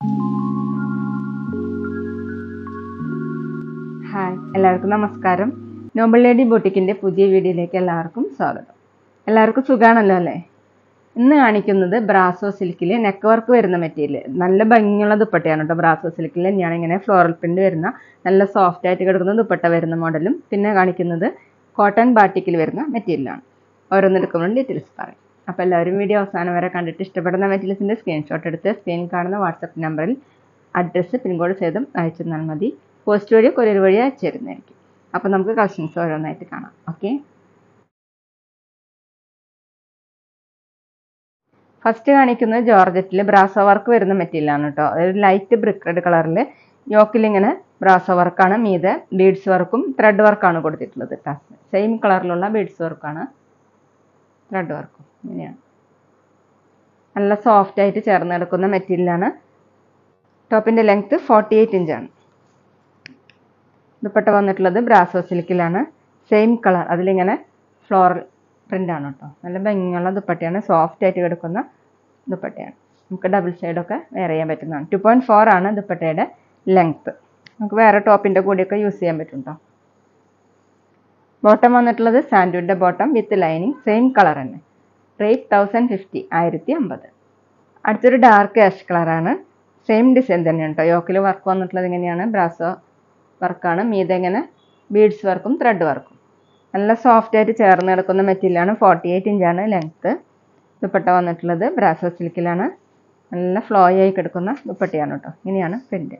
hi എല്ലാവർക്കും നമസ്കാരം Nobel lady ബൊട്ടിക്കിൻ്റെ പുതിയ വീഡിയോയിലേക്ക് എല്ലാവർക്കും സ്വാഗതം എല്ലാവർക്കും സുഖാണല്ലോ അല്ലേ ഇന്ന് കാണിക്കുന്നത് ബ്രാസോ സിൽക്കിൽ നെക്ക് വർക്ക് വരുന്ന മെറ്റീരിയൽ നല്ല ഭംഗിയുള്ള ദുപ്പട്ടയാണ് കേട്ടോ ബ്രാസോ സിൽക്കിൽ ഞാനിങ്ങനെ ഫ്ലോറൽ പ്രിൻ്റ് വരുന്ന നല്ല സോഫ്റ്റ് ആയിട്ട് കിടക്കുന്ന ദുപ്പട്ട വരുന്ന മോഡലും പിന്നെ കാണിക്കുന്നത് കോട്ടൺ ബാട്ടിക്കിൽ വരുന്ന മെറ്റീരിയലാണ് ഓരോന്നെടുക്കുമ്പോൾ ഡീറ്റെയിൽസ് പറയും അപ്പോൾ എല്ലാവരും വീഡിയോ അവസാനം വരെ കണ്ടിട്ട് ഇഷ്ടപ്പെടുന്ന മെറ്റീരിയൽസിൻ്റെ സ്ക്രീൻഷോട്ട് എടുത്ത് സ്ക്രീനിൽ കാണുന്ന വാട്സപ്പ് നമ്പറിൽ അഡ്രസ്സ് പിൻകോഡ് സഹിതം അയച്ചു തന്നാൽ മതി പോസ്റ്റ് വഴി കൊറിയർ വഴി അയച്ചു തരുന്നതായിരിക്കും അപ്പോൾ നമുക്ക് കളക്ഷൻസ് ഓരോന്നായിട്ട് കാണാം ഓക്കെ ഫസ്റ്റ് കാണിക്കുന്നത് ജോർജറ്റിൽ ബ്രാസോ വർക്ക് വരുന്ന മെറ്റീരിയലാണ് കേട്ടോ അതൊരു ലൈറ്റ് ബ്രിക്ക് റെഡ് കളറിൽ യോക്കിൽ ഇങ്ങനെ ബ്രാസോ വർക്കാണ് മീതെ ബീഡ്സ് വർക്കും ത്രെഡ് വർക്കാണ് കൊടുത്തിട്ടുള്ളത് കേട്ടോ സെയിം കളറിലുള്ള ബീഡ്സ് വർക്കാണ് ത്രെഡ് വർക്കും ഇങ്ങനെയാണ് നല്ല സോഫ്റ്റ് ആയിട്ട് ചേർന്ന് കിടക്കുന്ന മെറ്റീരിയലാണ് ടോപ്പിൻ്റെ ലെങ്ത്ത് ഫോർട്ടി എയ്റ്റ് ഇഞ്ചാണ് ദുപ്പട്ട വന്നിട്ടുള്ളത് ബ്രാസോ സിൽക്കിലാണ് സെയിം കളർ അതിലിങ്ങനെ ഫ്ലോറൽ പ്രിൻ്റ് ആണ് കേട്ടോ നല്ല ഭംഗിയുള്ള ദുപ്പട്ടയാണ് സോഫ്റ്റ് ആയിട്ട് കിടക്കുന്ന ദുപ്പട്ടയാണ് നമുക്ക് ഡബിൾ സൈഡൊക്കെ വെയർ ചെയ്യാൻ പറ്റുന്നതാണ് ടു പോയിൻറ്റ് ഫോർ ആണ് ദുപ്പട്ടയുടെ ലെങ്ത്ത് നമുക്ക് വേറെ ടോപ്പിൻ്റെ കൂടെയൊക്കെ യൂസ് ചെയ്യാൻ പറ്റും കേട്ടോ ബോട്ടം വന്നിട്ടുള്ളത് സാൻഡ്വിൻ്റെ bottom with lining same colour തന്നെ റേറ്റ് തൗസൻഡ് ഫിഫ്റ്റി ആയിരത്തി അമ്പത് അടുത്തൊരു ഡാർക്ക് ആഷ് കളറാണ് സെയിം ഡിസൈൻ തന്നെയാണ് കേട്ടോ യോക്കിൽ വർക്ക് വന്നിട്ടുള്ളത് ഇങ്ങനെയാണ് ബ്രാസോ വർക്കാണ് മീതെ ഇങ്ങനെ ബീഡ്സ് വർക്കും ത്രെഡ് വർക്കും നല്ല സോഫ്റ്റ് ആയിട്ട് ചേർന്ന് കിടക്കുന്ന മെറ്റീരിയലാണ് ഫോർട്ടി എയ്റ്റ് ഇഞ്ചാണ് ലെങ്ത്ത് ദുപ്പട്ട വന്നിട്ടുള്ളത് ബ്രാസോ സിൽക്കിലാണ് നല്ല ഫ്ലോ ആയി കിടക്കുന്ന ദുപ്പട്ടയാണ് കേട്ടോ ഇങ്ങനെയാണ് പ്രിൻ്റ്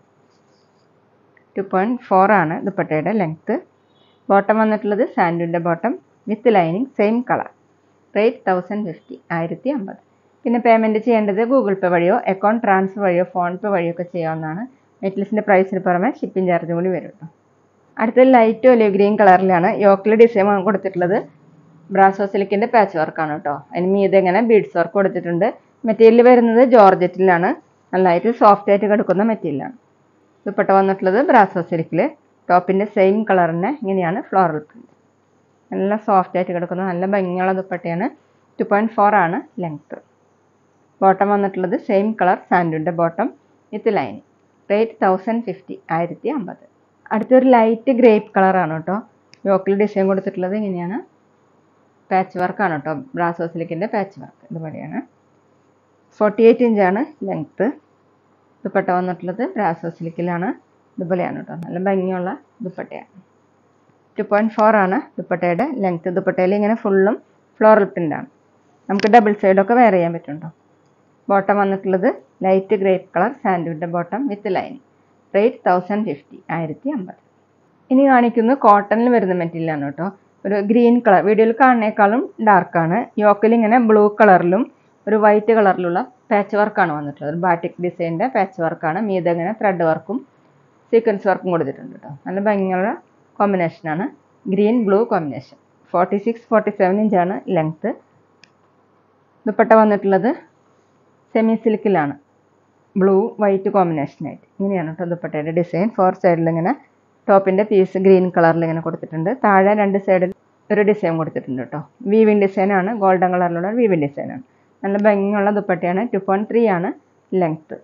ടു പോയിൻറ്റ് ഫോർ ആണ് ദുപ്പട്ടയുടെ ലെങ്ത്ത് ബോട്ടം വന്നിട്ടുള്ളത് സാൻഡുവിൻ്റെ bottom with lining same colour rate thousand fifty ആയിരത്തി അമ്പത് പിന്നെ പേയ്മെൻറ്റ് ചെയ്യേണ്ടത് ഗൂഗിൾ പേ വഴിയോ അക്കൗണ്ട് ട്രാൻസ്ഫർ വഴിയോ ഫോൺ പേ വഴിയോ ഒക്കെ ചെയ്യാവുന്നതാണ് നെറ്റ്ലിസിൻ്റെ പ്രൈസിന് പുറമെ ഷിപ്പിംഗ് ചാർജ് കൂടി വരും കേട്ടോ അടുത്തത് ലൈറ്റ് ഒലിവ് ഗ്രീൻ കളറിലാണ് യോക്കിൽ ഡിസൈൻ കൊടുത്തിട്ടുള്ളത് ബ്രാസോ സിലിക്കിൻ്റെ പാച്ച് വർക്കാണ് കേട്ടോ അതിന് മീതെ ഇങ്ങനെ ബീഡ്സ് വർക്ക് കൊടുത്തിട്ടുണ്ട് മെറ്റീരിയൽ വരുന്നത് ജോർജറ്റിലാണ് നല്ലതായിട്ട് സോഫ്റ്റ് ആയിട്ട് കിടക്കുന്ന മെറ്റീരിയലാണ് ദുപ്പട്ട വന്നിട്ടുള്ളത് ബ്രാസോ സിലിക്കിൽ ടോപ്പിൻ്റെ സെയിം കളർ തന്നെ ഇങ്ങനെയാണ് ഫ്ലോറൽ പ്രിൻറ്റ് നല്ല സോഫ്റ്റ് ആയിട്ട് കിടക്കുന്ന നല്ല ഭംഗിയുള്ള ദുപ്പട്ടയാണ് ടു പോയിൻറ്റ് ഫോർ ആണ് ലെങ്ത്ത് ബോട്ടം വന്നിട്ടുള്ളത് സെയിം കളർ സാൻഡുവിൻ്റെ bottom with lining rate thousand fifty ആയിരത്തി അമ്പത് അടുത്തൊരു ലൈറ്റ് ഗ്രേപ്പ് കളറാണ് കേട്ടോ യോക്കിൽ ഡിസൈൻ കൊടുത്തിട്ടുള്ളത് ഇങ്ങനെയാണ് പാച്ച് വർക്കാണ് കേട്ടോ ബ്രാസോ സിലിക്കിൻ്റെ പാച്ച് വർക്ക് ഇതുപോലെയാണ് ഫോർട്ടി എയ്റ്റ് ഇഞ്ചാണ് ലെങ്ത്ത് ദുപ്പട്ട വന്നിട്ടുള്ളത് ബ്രാസോ സിലിക്കിലാണ് ഇതുപോലെയാണ് കേട്ടോ നല്ല ഭംഗിയുള്ള ദുപ്പട്ടയാണ് ടു പോയിൻറ്റ് ഫോർ ആണ് ദുപ്പട്ടയുടെ ലെങ്ത്ത് ദുപ്പട്ടയിൽ ഇങ്ങനെ ഫുള്ളും ഫ്ലോറൽ പ്രിൻ്റാണ് നമുക്ക് ഡബിൾ സൈഡൊക്കെ വെയർ ചെയ്യാൻ പറ്റും കേട്ടോ ബോട്ടം വന്നിട്ടുള്ളത് ലൈറ്റ് ഗ്രേപ്പ് കളർ സാൻഡ്വിൻ്റെ bottom with lining rate thousand fifty ആയിരത്തി അമ്പത് ഇനി കാണിക്കുന്നത് കോട്ടണിൽ വരുന്ന മെറ്റീരിയലാണ് കേട്ടോ ഒരു ഗ്രീൻ കളർ വീഡിയോയിൽ കാണുന്നേക്കാളും ഡാർക്കാണ് യോക്കിൽ ഇങ്ങനെ ബ്ലൂ കളറിലും ഒരു വൈറ്റ് കളറിലുള്ള പാച്ച് വർക്കാണ് വന്നിട്ടുള്ളത് ഒരു ബാറ്റിക് ഡിസൈനിൻ്റെ പാച്ച് വർക്കാണ് മീതെ ഇങ്ങനെ ത്രെഡ് വർക്കും സീക്വൻസ് വർക്കും കൊടുത്തിട്ടുണ്ട് കേട്ടോ നല്ല ഭംഗിയുള്ള കോമ്പിനേഷനാണ് green blue combination forty six forty seven ഇഞ്ചാണ് ലെങ്ത്ത് ദുപ്പട്ട വന്നിട്ടുള്ളത് സെമി സിൽക്കിലാണ് ബ്ലൂ വൈറ്റ് കോമ്പിനേഷനായിട്ട് ഇങ്ങനെയാണ് കേട്ടോ ദുപ്പട്ടയുടെ ഡിസൈൻ ഫോർ സൈഡിൽ ഇങ്ങനെ ടോപ്പിൻ്റെ പീസ് ഗ്രീൻ കളറിൽ ഇങ്ങനെ കൊടുത്തിട്ടുണ്ട് താഴെ രണ്ട് സൈഡിൽ ഒരു ഡിസൈൻ കൊടുത്തിട്ടുണ്ട് കേട്ടോ വീവിൻ ഡിസൈനാണ് ഗോൾഡൻ കളറിലുള്ള വീവിൻ ഡിസൈനാണ് നല്ല ഭംഗിയുള്ള ദുപ്പട്ടയാണ് ടു പോയിൻറ്റ് ത്രീ ആണ് ലെങ്ത്ത്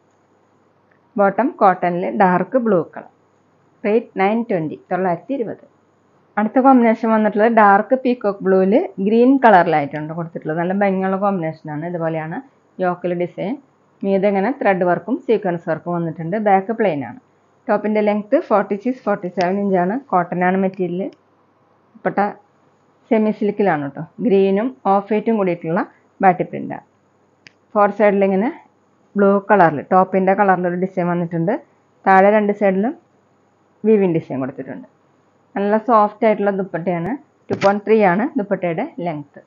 ബോട്ടം കോട്ടണിൽ dark blue colour rate nine twenty തൊള്ളായിരത്തി ഇരുപത് അടുത്ത കോമ്പിനേഷൻ വന്നിട്ടുള്ളത് ഡാർക്ക് പീക്കോക്ക് ബ്ലൂവിൽ ഗ്രീൻ കളറിലായിട്ടുണ്ട് കൊടുത്തിട്ടുള്ളത് നല്ല ഭംഗിയുള്ള കോമ്പിനേഷനാണ് ഇതുപോലെയാണ് യോക്കിൽ ഡിസൈൻ മീതെ ഇങ്ങനെ ത്രെഡ് വർക്കും സീക്വൻസ് വർക്കും വന്നിട്ടുണ്ട് ബാക്ക് പ്ലെയിൻ ആണ് ടോപ്പിൻ്റെ length forty six forty seven ഇഞ്ചാണ് കോട്ടൺ ആണ് മെറ്റീരിയൽ ഇപ്പട്ട സെമി സിൽക്കിലാണ് കേട്ടോ ഗ്രീനും ഓഫ് വൈറ്റും കൂടിയിട്ടുള്ള ബാട്ടി പ്രിൻ്റാണ് ഫോർ സൈഡിൽ ഇങ്ങനെ ബ്ലൂ കളറിൽ ടോപ്പിൻ്റെ കളറിലൊരു ഡിസൈൻ വന്നിട്ടുണ്ട് താഴെ രണ്ട് സൈഡിലും വിവിൻ ഡിസൈൻ കൊടുത്തിട്ടുണ്ട് നല്ല സോഫ്റ്റ് ആയിട്ടുള്ള ദുപ്പട്ടയാണ് ടു പോയിൻറ്റ് ത്രീ ആണ് ദുപ്പട്ടയുടെ ലെങ്ത്ത്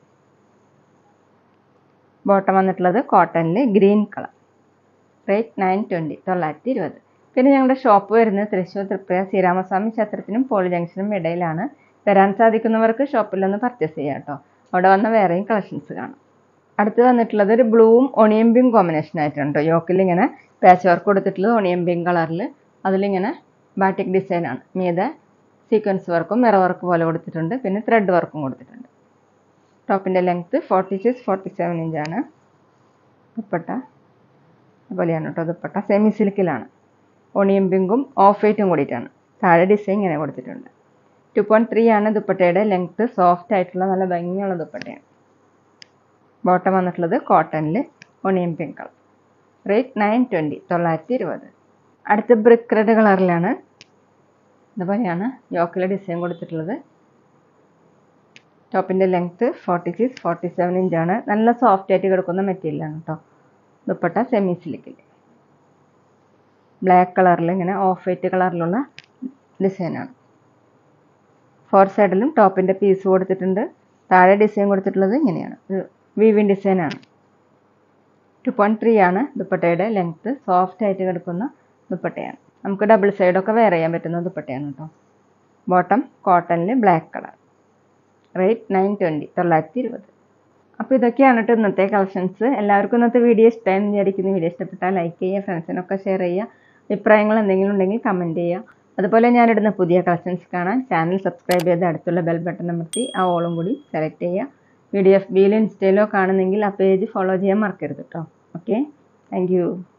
ബോട്ടം വന്നിട്ടുള്ളത് കോട്ടണിൽ green colour rate nine twenty തൊള്ളായിരത്തി ഇരുപത് പിന്നെ ഞങ്ങളുടെ ഷോപ്പ് വരുന്നത് തൃശ്ശൂർ തൃപ്രയ ശ്രീരാമസ്വാമി ക്ഷേത്രത്തിനും പോളി ജംഗ്ഷനും ഇടയിലാണ് വരാൻ സാധിക്കുന്നവർക്ക് ഷോപ്പിൽ ഒന്ന് പർച്ചേസ് ചെയ്യാം കേട്ടോ അവിടെ വന്ന വേറെയും കളക്ഷൻസ് കാണാം അടുത്ത് വന്നിട്ടുള്ളത് ഒരു ബ്ലൂവും ഒണിയൻ ബീം കോമ്പിനേഷൻ ആയിട്ടുണ്ട് കേട്ടോ യോക്കിൽ ഇങ്ങനെ പാച്ച് വർക്ക് കൊടുത്തിട്ടുള്ളത് ഒണിയൻ ബീം കളറിൽ അതിലിങ്ങനെ ബാറ്റിക് ഡിസൈനാണ് മീതെ സീക്വൻസ് വർക്കും മിറ വർക്ക് പോലെ കൊടുത്തിട്ടുണ്ട് പിന്നെ ത്രെഡ് വർക്കും കൊടുത്തിട്ടുണ്ട് ടോപ്പിൻ്റെ length forty six forty seven ഇഞ്ചാണ് ദുപ്പട്ട അതുപോലെയാണ് കേട്ടോ ദുപ്പട്ട സെമി സിൽക്കിലാണ് ഓണിയം പിങ്കും ഓഫ് വൈറ്റും കൂടിയിട്ടാണ് താഴെ ഡിസൈൻ ഇങ്ങനെ കൊടുത്തിട്ടുണ്ട് ടു പോയിൻറ്റ് ത്രീ ആണ് ദുപ്പട്ടയുടെ ലെങ്ത്ത് സോഫ്റ്റ് ആയിട്ടുള്ള നല്ല ഭംഗിയുള്ള ദുപ്പട്ടയാണ് ബോട്ടം വന്നിട്ടുള്ളത് കോട്ടണിൽ onion pink colour rate nine twenty തൊള്ളായിരത്തി ഇരുപത് അടുത്ത ബ്രിക്ക് റെഡ് കളറിലാണ് ഇതുപോലെയാണ് യോക്കിലെ ഡിസൈൻ കൊടുത്തിട്ടുള്ളത് ടോപ്പിൻ്റെ length forty six forty seven ഇഞ്ചാണ് നല്ല സോഫ്റ്റ് ആയിട്ട് കിടക്കുന്ന മെറ്റീരിയലാണ് കേട്ടോ ദുപ്പട്ട സെമി സിലിക്കിൽ ബ്ലാക്ക് കളറിൽ ഇങ്ങനെ ഓഫ് വൈറ്റ് കളറിലുള്ള ഡിസൈനാണ് ഫോർ സൈഡിലും ടോപ്പിൻ്റെ പീസ് കൊടുത്തിട്ടുണ്ട് താഴെ ഡിസൈൻ കൊടുത്തിട്ടുള്ളത് ഇങ്ങനെയാണ് വീവിൻ ഡിസൈനാണ് ടു പോയിൻറ്റ് ത്രീ ആണ് ദുപ്പട്ടയുടെ ലെങ്ത്ത് സോഫ്റ്റ് ആയിട്ട് കിടക്കുന്ന ദുപ്പട്ടയാണ് നമുക്ക് ഡബിൾ സൈഡൊക്കെ വെയർ ചെയ്യാൻ പറ്റുന്ന ദുപ്പട്ടയാണ് കേട്ടോ ബോട്ടം കോട്ടണിൽ black colour rate nine twenty തൊള്ളായിരത്തി ഇരുപത് അപ്പോൾ ഇതൊക്കെയാണ് കേട്ടോ ഇന്നത്തെ കളക്ഷൻസ് എല്ലാവർക്കും ഇന്നത്തെ വീഡിയോ ഇഷ്ടമായി വിചാരിക്കുന്ന വീഡിയോ ഇഷ്ടപ്പെട്ടാൽ ലൈക്ക് ചെയ്യുക ഫ്രണ്ട്സിനൊക്കെ ഷെയർ ചെയ്യുക അഭിപ്രായങ്ങൾ എന്തെങ്കിലും ഉണ്ടെങ്കിൽ കമൻറ്റ് ചെയ്യുക അതുപോലെ ഞാനിടുന്ന പുതിയ കളക്ഷൻസ് കാണാൻ ചാനൽ സബ്സ്ക്രൈബ് ചെയ്ത് അടുത്തുള്ള ബെൽ ബട്ടൺ അമർത്തി ആ ഓളും കൂടി സെലക്ട് ചെയ്യുക വീഡിയോ എഫ് ബിയിലോ ഇൻസ്റ്റയിലോ കാണുന്നെങ്കിൽ ആ പേജ് ഫോളോ ചെയ്യാൻ മറക്കരുത് കേട്ടോ ഓക്കെ താങ്ക്